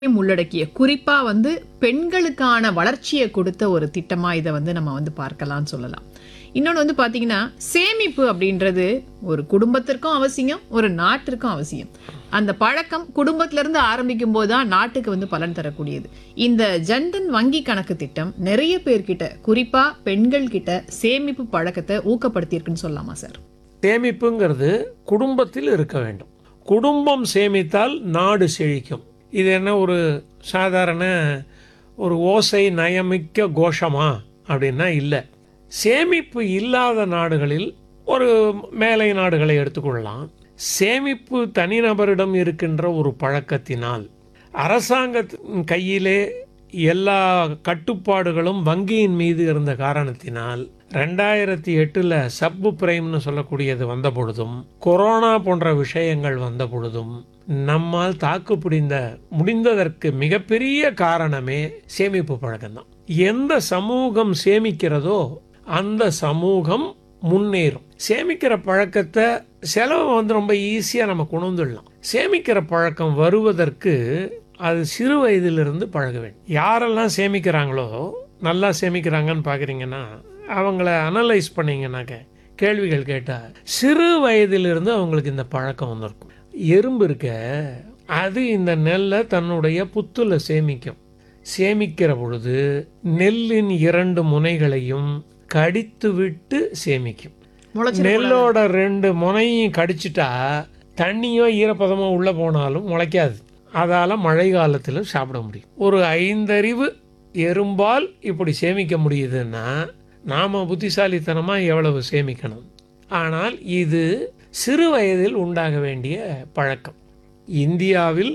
உள்ளடக்கிய குறிப்பா வந்து பெண்களுக்கான வளர்ச்சியை கொடுத்த ஒரு திட்டமா இதை வந்து நம்ம வந்து பார்க்கலாம்னு சொல்லலாம் இன்னொன்று வந்து பாத்தீங்கன்னா சேமிப்பு அப்படின்றது ஒரு குடும்பத்திற்கும் அவசியம் ஒரு நாட்டிற்கும் அவசியம் அந்த பழக்கம் குடும்பத்துல இருந்து ஆரம்பிக்கும் போது தான் நாட்டுக்கு வந்து பலன் தரக்கூடியது இந்த ஜன்தன் வங்கி கணக்கு திட்டம் நிறைய பேர்கிட்ட குறிப்பா பெண்கள் கிட்ட சேமிப்பு பழக்கத்தை ஊக்கப்படுத்தியிருக்குன்னு சொல்லலாமா சார் சேமிப்புங்கிறது குடும்பத்தில் இருக்க வேண்டும் குடும்பம் சேமித்தால் நாடு செழிக்கும் இது என்ன ஒரு சாதாரண ஒரு ஓசை நயமிக்க கோஷமா அப்படின்னா இல்லை சேமிப்பு இல்லாத நாடுகளில் ஒரு மேலை நாடுகளை எடுத்துக்கொள்ளலாம் சேமிப்பு தனிநபரிடம் இருக்கின்ற ஒரு பழக்கத்தினால் அரசாங்கத்தின் கையிலே எல்லா கட்டுப்பாடுகளும் வங்கியின் மீது இருந்த காரணத்தினால் ரெண்டாயிரத்தி எட்டில் சப்பு பிரைம்னு சொல்லக்கூடியது வந்த பொழுதும் கொரோனா போன்ற விஷயங்கள் வந்த பொழுதும் நம்மால் தாக்கு பிடிந்த முடிந்ததற்கு மிகப்பெரிய காரணமே சேமிப்பு பழக்கம்தான் எந்த சமூகம் சேமிக்கிறதோ அந்த சமூகம் முன்னேறும் சேமிக்கிற பழக்கத்தை செலவை வந்து ரொம்ப ஈஸியாக நம்ம கொண்டு வந்துடலாம் சேமிக்கிற பழக்கம் வருவதற்கு அது சிறு வயதிலிருந்து பழக வேண்டும் யாரெல்லாம் சேமிக்கிறாங்களோ நல்லா சேமிக்கிறாங்கன்னு பார்க்குறீங்கன்னா அவங்கள அனலைஸ் பண்ணீங்கன்னாக்க கேள்விகள் கேட்டால் சிறு வயதிலிருந்து அவங்களுக்கு இந்த பழக்கம் வந்திருக்கும் எறும்பு இருக்க அது இந்த நெல்லை தன்னுடைய புத்துல சேமிக்கும் சேமிக்கிற பொழுது நெல்லின் இரண்டு முனைகளையும் கடித்து விட்டு சேமிக்கும் முளைச்சு நெல்லோட ரெண்டு முனையும் கடிச்சிட்டா தண்ணியோ ஈரப்பதமோ உள்ளே போனாலும் முளைக்காது அதால் மழை காலத்தில் சாப்பிட முடியும் ஒரு ஐந்தறிவு எறும்பால் இப்படி சேமிக்க முடியுதுன்னா நாம் புத்திசாலித்தனமாக எவ்வளவு சேமிக்கணும் ஆனால் இது சிறு வயதில் உண்டாக வேண்டிய பழக்கம் இந்தியாவில்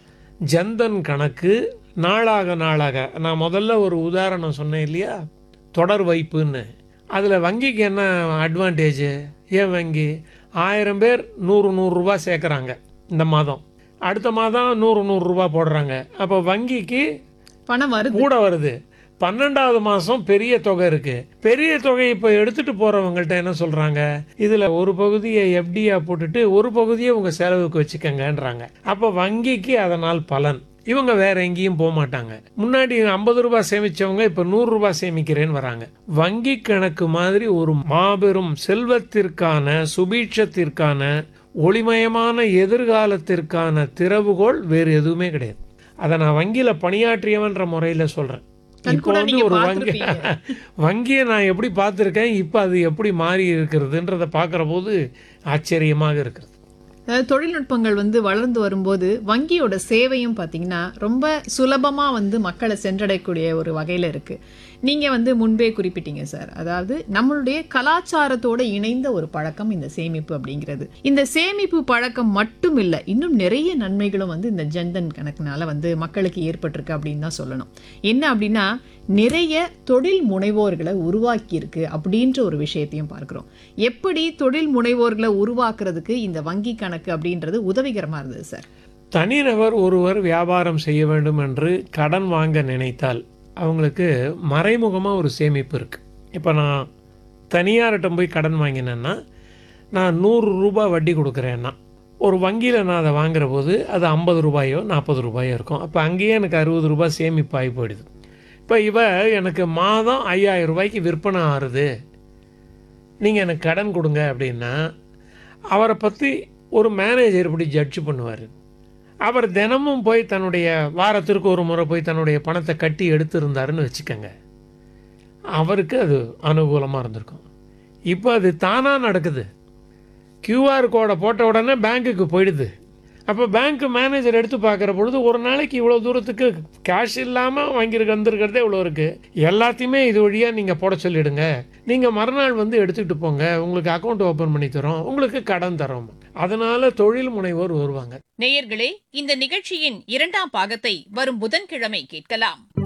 ஜன்தன் கணக்கு நாளாக நாளாக நான் முதல்ல ஒரு உதாரணம் சொன்னேன் இல்லையா தொடர் வைப்புன்னு அதில் வங்கிக்கு என்ன அட்வான்டேஜ் ஏன் வங்கி ஆயிரம் பேர் நூறு நூறுரூவா சேர்க்குறாங்க இந்த மாதம் அடுத்த மாதம் நூறு நூறுரூவா போடுறாங்க அப்போ வங்கிக்கு பணம் வருது கூட வருது பன்னெண்டாவது மாதம் பெரிய தொகை இருக்கு பெரிய தொகை இப்போ எடுத்துட்டு போறவங்கள்ட்ட என்ன சொல்றாங்க இதுல ஒரு பகுதியை எஃப்டியா போட்டுட்டு ஒரு பகுதியை உங்க செலவுக்கு வச்சுக்கங்கன்றாங்க அப்போ வங்கிக்கு அதனால் பலன் இவங்க வேற எங்கேயும் போக மாட்டாங்க முன்னாடி ஐம்பது ரூபாய் சேமிச்சவங்க இப்ப நூறு ரூபாய் சேமிக்கிறேன்னு வராங்க வங்கி கணக்கு மாதிரி ஒரு மாபெரும் செல்வத்திற்கான சுபீட்சத்திற்கான ஒளிமயமான எதிர்காலத்திற்கான திறவுகோல் வேறு எதுவுமே கிடையாது அதை நான் வங்கியில பணியாற்றியவன்ற முறையில சொல்றேன் இப்போ கண்கூட வந்து நீங்க ஒரு வங்கி பார்த்திருப்பீங்க. வங்கியை நான் எப்படி பார்த்துருக்கேன் இப்போ அது எப்படி மாறி இருக்கிறதுன்றத பார்க்குற போது ஆச்சரியமாக இருக்கிறது அதாவது தொழில்நுட்பங்கள் வந்து வளர்ந்து வரும்போது வங்கியோட சேவையும் பார்த்தீங்கன்னா ரொம்ப சுலபமா வந்து மக்களை சென்றடையக்கூடிய ஒரு வகையில இருக்கு நீங்க வந்து முன்பே குறிப்பிட்டீங்க சார் அதாவது நம்மளுடைய கலாச்சாரத்தோட இணைந்த ஒரு பழக்கம் இந்த சேமிப்பு அப்படிங்கிறது இந்த சேமிப்பு பழக்கம் மட்டும் இல்லை இன்னும் நிறைய நன்மைகளும் வந்து இந்த ஜன்தன் கணக்குனால வந்து மக்களுக்கு ஏற்பட்டிருக்கு அப்படின்னு தான் சொல்லணும் என்ன அப்படின்னா நிறைய தொழில் முனைவோர்களை உருவாக்கி இருக்கு அப்படின்ற ஒரு விஷயத்தையும் பார்க்கிறோம் எப்படி தொழில் முனைவோர்களை உருவாக்குறதுக்கு இந்த வங்கி கணக்கு அப்படின்றது உதவிகரமா இருந்தது சார் தனிநபர் ஒருவர் வியாபாரம் செய்ய வேண்டும் என்று கடன் வாங்க நினைத்தால் அவங்களுக்கு மறைமுகமாக ஒரு சேமிப்பு இருக்குது இப்போ நான் தனியார்கிட்ட போய் கடன் வாங்கினேன்னா நான் நூறு ரூபாய் வட்டி கொடுக்குறேன்னா ஒரு வங்கியில் நான் அதை வாங்குற போது அது ஐம்பது ரூபாயோ நாற்பது ரூபாயோ இருக்கும் அப்போ அங்கேயே எனக்கு அறுபது ரூபாய் சேமிப்பாகி போயிடுது இப்போ இவ எனக்கு மாதம் ஐயாயிரம் ரூபாய்க்கு விற்பனை ஆறுது நீங்கள் எனக்கு கடன் கொடுங்க அப்படின்னா அவரை பற்றி ஒரு மேனேஜர் இப்படி ஜட்ஜ் பண்ணுவார் அவர் தினமும் போய் தன்னுடைய வாரத்திற்கு ஒரு முறை போய் தன்னுடைய பணத்தை கட்டி எடுத்திருந்தாருன்னு வச்சுக்கோங்க அவருக்கு அது அனுகூலமாக இருந்திருக்கும் இப்போ அது தானாக நடக்குது QR கோடை போட்ட உடனே பேங்க்குக்கு போயிடுது அப்போ பேங்க் மேனேஜர் எடுத்து பார்க்குற பொழுது ஒரு நாளைக்கு இவ்வளோ தூரத்துக்கு கேஷ் இல்லாமல் வாங்கியிருக்க வந்திருக்கிறதே இவ்வளோ இருக்குது எல்லாத்தையுமே இது வழியாக நீங்கள் போட சொல்லிடுங்க நீங்கள் மறுநாள் வந்து எடுத்துக்கிட்டு போங்க உங்களுக்கு அக்கௌண்ட் ஓப்பன் பண்ணி தரோம் உங்களுக்கு கடன் தரோம் அதனால தொழில் முனைவோர் வருவாங்க நேயர்களே இந்த நிகழ்ச்சியின் இரண்டாம் பாகத்தை வரும் புதன்கிழமை கேட்கலாம்